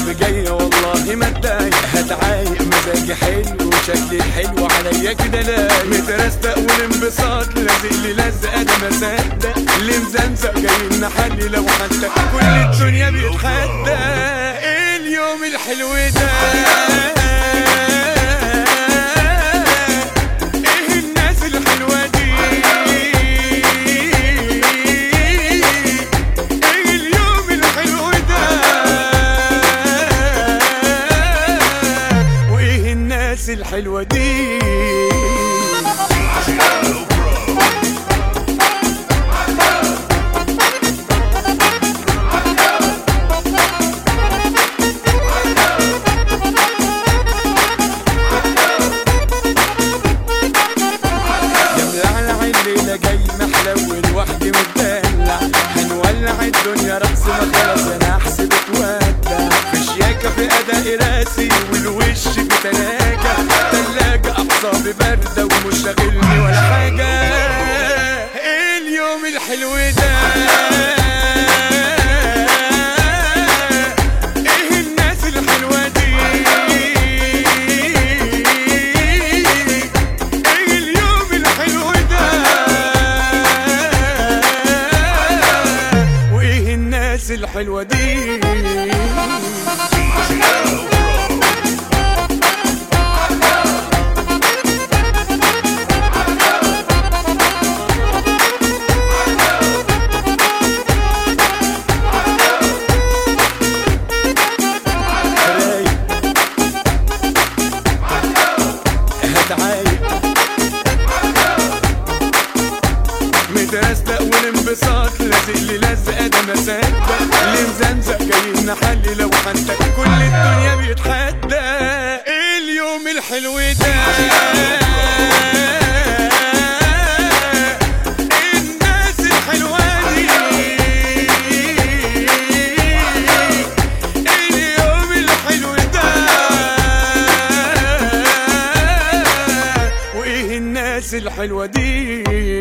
اصحابي جاية والله ما اتضايق هتعايق مزاجي حلو وشكلي الحلو عليا كده لايق مترستق والانبساط لازق لي لزق انا ما صدق اللي مزمزق جاي نحلي لو حتى كل الدنيا بيتحدى ايه اليوم الحلو ده ايه الناس الحلوة دي ايه اليوم الحلو ده وايه الناس الحلوة دي يا ملعلع الليلة جاي محلول وحدي متدلع هنولع الدنيا رقص ما خلاص انا احسب اتودع في شياكة في اداء راسي والوش بتلاجة تلاجة اعصابي باردة ومش شاغلني ولا حاجة ايه اليوم الحلو ده ايه الناس الحلوة دي ايه اليوم الحلو ده وايه الناس الحلوة دي رايق هتعايق مترستق والانبساط لازق لي لزق ده ما صدق اللي مزمزق جاي نحلي لو حتى كل الدنيا بيتحدى ايه اليوم الحلو ده إيه الناس الحلوة دي اليوم الحلو ده وايه الناس الحلوة دي